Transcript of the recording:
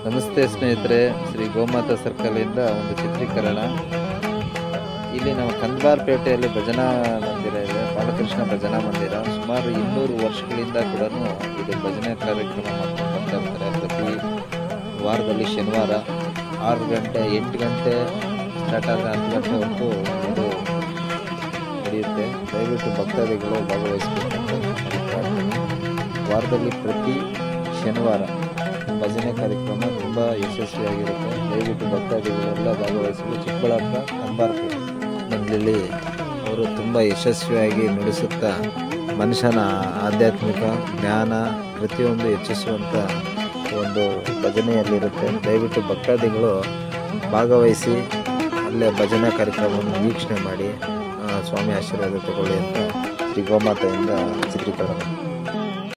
ನಮಸ್ತೆ ಸ್ನೇಹಿತರೆ ಶ್ರೀ ಗೋಮಾತಾ ಸರ್ಕಲಿಂದ ಒಂದು ಚಿತ್ರೀಕರಣ ಇಲ್ಲಿ ನಮ್ಮ ಕಂದ್ಬಾರ್ಪೇಟೆಯಲ್ಲಿ ಭಜನಾ ಮಂದಿರ ಇದೆ ಬಾಲಕೃಷ್ಣ ಭಜನಾ ಮಂದಿರ ಸುಮಾರು ಇನ್ನೂರು ವರ್ಷಗಳಿಂದ ಕೂಡ ಇದು ಭಜನೆ ಕಾರ್ಯಕ್ರಮ ಮಾಡ್ಕೊಂಡು ಬರ್ತಾ ಇರ್ತಾರೆ ಪ್ರತಿ ವಾರದಲ್ಲಿ ಶನಿವಾರ ಆರು ಗಂಟೆ ಎಂಟು ಗಂಟೆ ಸ್ಟಾರ್ಟ್ ಆದರೆ ಹತ್ತು ಗಂಟೆವರೆಗೂ ಇದು ನಡೆಯುತ್ತೆ ದಯವಿಟ್ಟು ಭಕ್ತಾದಿಗಳು ಭಾಗವಹಿಸಬೇಕಂತ ಪ್ರಾರ್ಥನೆ ವಾರದಲ್ಲಿ ಪ್ರತಿ ಶನಿವಾರ ಭಜನೆ ಕಾರ್ಯಕ್ರಮ ತುಂಬ ಯಶಸ್ವಿಯಾಗಿರುತ್ತೆ ದಯವಿಟ್ಟು ಭಕ್ತಾದಿಗಳೆಲ್ಲ ಭಾಗವಹಿಸಲು ಚಿಕ್ಕಬಳ್ಳಾಪುರ ಕಂಬಾರಪೇಟೆ ಮಂಡಳಿ ಅವರು ತುಂಬ ಯಶಸ್ವಿಯಾಗಿ ನುಡಿಸುತ್ತಾ ಮನುಷ್ಯನ ಆಧ್ಯಾತ್ಮಿಕ ಜ್ಞಾನ ಪ್ರತಿಯೊಂದು ಹೆಚ್ಚಿಸುವಂಥ ಒಂದು ಭಜನೆಯಲ್ಲಿರುತ್ತೆ ದಯವಿಟ್ಟು ಭಕ್ತಾದಿಗಳು ಭಾಗವಹಿಸಿ ಅಲ್ಲೇ ಭಜನಾ ಕಾರ್ಯಕ್ರಮವನ್ನು ವೀಕ್ಷಣೆ ಮಾಡಿ ಆ, ಸ್ವಾಮಿ ಆಶೀರ್ವಾದ ತಗೊಳ್ಳಿ ಅಂತ ಶ್ರೀ ಗೋಮಾತೆಯಿಂದ ಚಿತ್ರೀಕರಣ